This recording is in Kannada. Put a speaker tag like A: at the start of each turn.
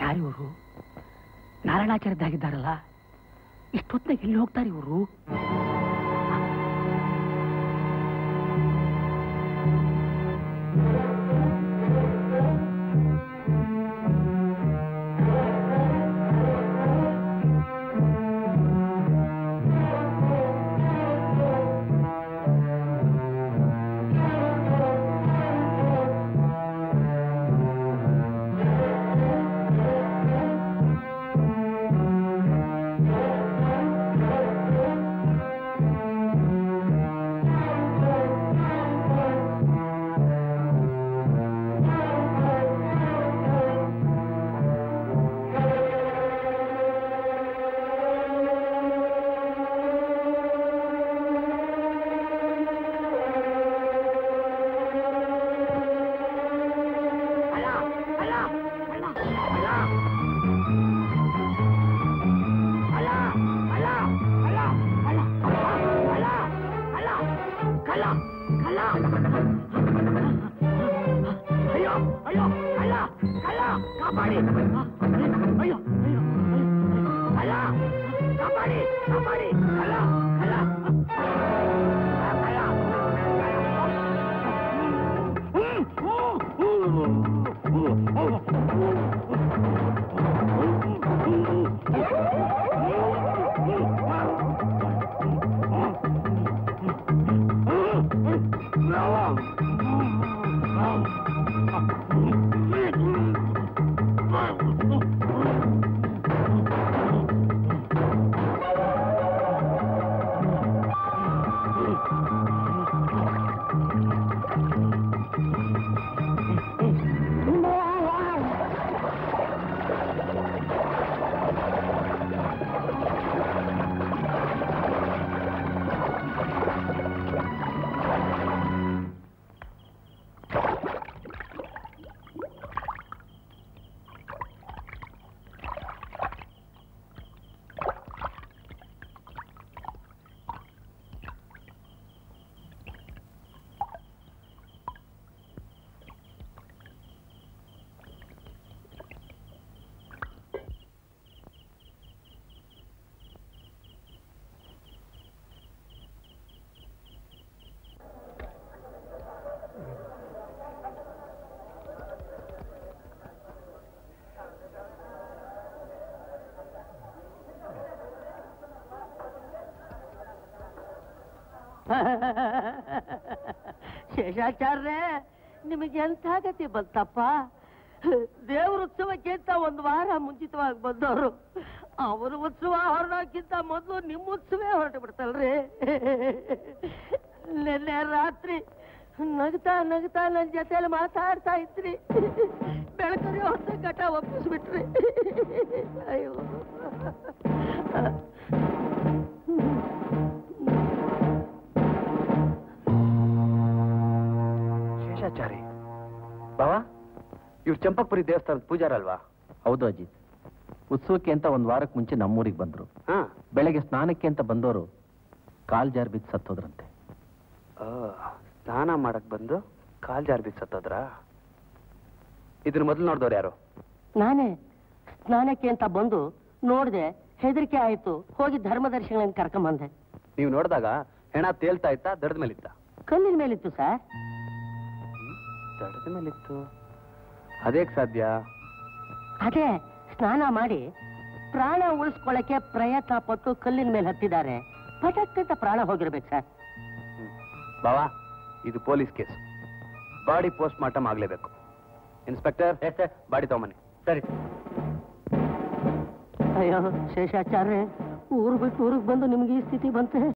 A: ಯಾರಿವರು ನಾರಾಯಣಾಚಾರ್ಯದ್ದಾಗಿದ್ದಾರಲ್ಲ ಇಷ್ಟೊತ್ತಿನಾಗ ಎಲ್ಲಿ ಹೋಗ್ತಾರೆ ಇವರು ಅಯ್ಯೋ ಅಯ್ಯೋ ಕಳ್ಳ ಕಳ್ಳ ಕಾಪಾಡಿ ಅಯ್ಯೋ ಅಯ್ಯೋ ಕಳ್ಳ ಕಾಪಾಡಿ ಕಾಪಾಡಿ ಕಳ್ಳ ಕಳ್ಳ ಕಳ್ಳ
B: ಶೇಷಾಚಾರ್ಯ ನಿಮಗೆ ಎಂಥ ಗತಿ ಬಂತಪ್ಪ ದೇವ್ರ ಉತ್ಸವಕ್ಕೆ ಅಂತ ಒಂದು ವಾರ ಮುಂಚಿತವಾಗಿ ಬಂದವರು ಅವ್ರ ಉತ್ಸವ ಹೊರಡೋಕ್ಕಿಂತ ಮೊದಲು ನಿಮ್ಮ ಉತ್ಸವೇ ಹೊರಟು ಬಿಡ್ತಲ್ರಿ ನಿನ್ನೆ ರಾತ್ರಿ ನಗ್ತಾ ನಗ್ತಾ ನನ್ನ ಜೊತೆಲಿ ಮಾತಾಡ್ತಾ ಇದ್ರಿ ಬೆಳಕರಿ ಹೊತ್ತ ಘಟ ಒಪ್ಪಿಸ್ಬಿಟ್ರಿ ಅಯ್ಯೋ
C: ಶೇಷಾಚಾರಿ ಬಾವಾ ಇವ್ರು ಚಂಪಕ್ಪುರಿ ದೇವಸ್ಥಾನದ ಪೂಜಾರಲ್ವಾ
D: ಹೌದು ಅಜಿತ್ ಉತ್ಸವಕ್ಕೆ ಅಂತ ಒಂದು ವಾರಕ್ಕೆ ಮುಂಚೆ ನಮ್ಮೂರಿಗೆ ಬಂದ್ರು
C: ಹಾ
D: ಬೆಳಗ್ಗೆ ಸ್ನಾನಕ್ಕೆ ಅಂತ ಬಂದವರು ಕಾಲ್ ಜಾರ್ ಬಿದ್ದು ಸತ್ತೋದ್ರಂತೆ
C: ಆ, ಸ್ನಾನ ಮಾಡಕ್ ಬಂದು ಕಾಲ್ ಜಾರ್ ಬಿದ್ದು ಸತ್ತೋದ್ರ ಇದನ್ನ ಮೊದಲು ನೋಡ್ದವ್ರು ಯಾರು
B: ನಾನೇ ಸ್ನಾನಕ್ಕೆ ಅಂತ ಬಂದು ನೋಡ್ದೆ ಹೆದರಿಕೆ ಆಯ್ತು ಹೋಗಿ ಧರ್ಮದರ್ಶಿಗಳನ್ನ ಕರ್ಕೊಂಬಂದೆ
C: ನೀವು ನೋಡಿದಾಗ ಹೆಣ ತೇಲ್ತಾ ಇತ್ತಾ ದಡದ ಮೇಲಿತ್ತ
B: ಕಲ್ಲಿನ ಮೇಲಿತ್ತು ಸರ್
C: ದಡದ ಮೇಲಿತ್ತು ಅದೇಕ್ ಸಾಧ್ಯ
B: ಅದೇ ಸ್ನಾನ ಮಾಡಿ ಪ್ರಾಣ ಉಳಿಸ್ಕೊಳ್ಳಕ್ಕೆ ಪ್ರಯತ್ನ ಪಟ್ಟು ಕಲ್ಲಿನ ಮೇಲೆ ಹತ್ತಿದ್ದಾರೆ ಪಟಕ್ ಅಂತ ಪ್ರಾಣ ಹೋಗಿರ್ಬೇಕು ಸರ್
C: ಬಾವಾ ಇದು police case body post mortem ಆಗ್ಲೇಬೇಕು ಇನ್ಸ್ಪೆಕ್ಟರ್ ಬಾಡಿ ತಗೊಂಬನ್ನಿ ಸರಿ
B: ಅಯ್ಯೋ ಶೇಷಾಚಾರ್ಯ ಊರು ಬಿಟ್ಟು ಊರಿಗೆ ಬಂದು ನಿಮ್ಗೆ ಈ ಸ್ಥಿತಿ ಬಂತೆ